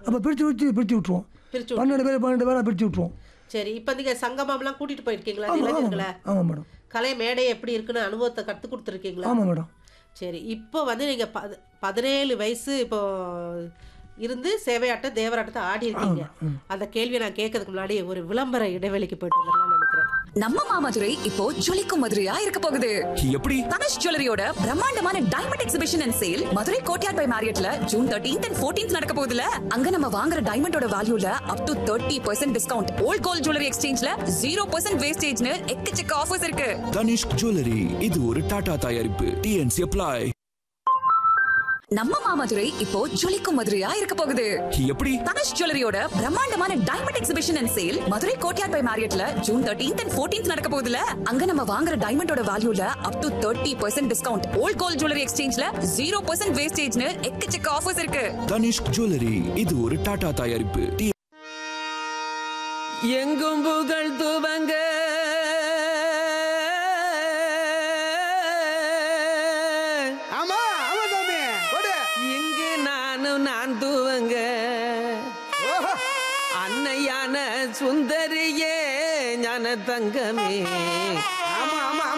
அப்போ பிரித்து வச்சு பிரித்து விட்ருவோம் பிரிச்சு விட்டு- பன்னெண்டு பேர் பன்னெண்டு பேராக பிரித்து விட்ருவோம் சரி இப்போ நீங்க சங்கமம்லாம் கூட்டிட்டு போயிருக்கீங்களா ஆமாம் ஆமாம் இளைஞர்களை ஆமாம் மேடம் கலை மேடை எப்படி இருக்குன்னு அனுபவத்தை கத்து கொடுத்துருக்கீங்களா ஆமாம் மேடம் சரி இப்போ வந்து நீங்க பத பதினேழு வயசு இப்போ இருந்து சேவையாட்ட தேவராட்டத்தை ஆடி இருக்கீங்க அந்த கேள்வியை நான் கேட்கறதுக்கு முன்னாடி ஒரு விளம்பர இடைவெளிக்கு போயிட்டு வந்துடலாம்னு நினைக்கிறேன் நம்ம மாமதுரை இப்போ ஜொலிக்கும் மதுரையா இருக்க போகுது எப்படி தனுஷ் ஜுவல்லரியோட பிரம்மாண்டமான diamond exhibition and sale Madurai Courtyard by மேரியட்ல ஜூன் தேர்ட்டீன்த் அண்ட் ஃபோர்டீன்த் நடக்க போகுதுல அங்க நம்ம வாங்குற டைமண்டோட வேல்யூல up to thirty percent discount old gold jewellery எக்ஸ்சேஞ்ச்ல ஜீரோ பர்சன்ட் வேஸ்டேஜ்னு எக்கச்சக்க ஆஃபர்ஸ் இருக்கு தனிஷ்க் ஜுவல்லரி இது ஒரு டாடா தயாரிப்பு டிஎன்சி அப்ளை நம்ம மாமதுரை இப்போ ஜொலிக்கும் மதுரையா இருக்க போகுது எப்படி தனுஷ் ஜுவல்லரியோட பிரம்மாண்டமான diamond exhibition and sale Madurai Courtyard by மேரியட்ல ஜூன் தேர்ட்டீன்த் அண்ட் ஃபோர்டீன்த் நடக்க போகுதுல அங்க நம்ம வாங்குற டைமண்டோட வேல்யூல up to thirty percent discount old gold jewellery எக்ஸ்சேஞ்ச்ல ஜீரோ பர்சன்ட் வேஸ்டேஜ்னு எக்கச்சக்க ஆஃபர்ஸ் இருக்கு தனிஷ்க் ஜுவல்லரி இது ஒரு டாடா தயாரிப்பு டி எங்கும் புகழ் துவங்க ஆமா ஆமா சாமி போடு இங்கு நானும் நான் துவங்க ஓஹோ அன்னையான சுந்தரியே ஞான தங்கமே ஆமா ஆமா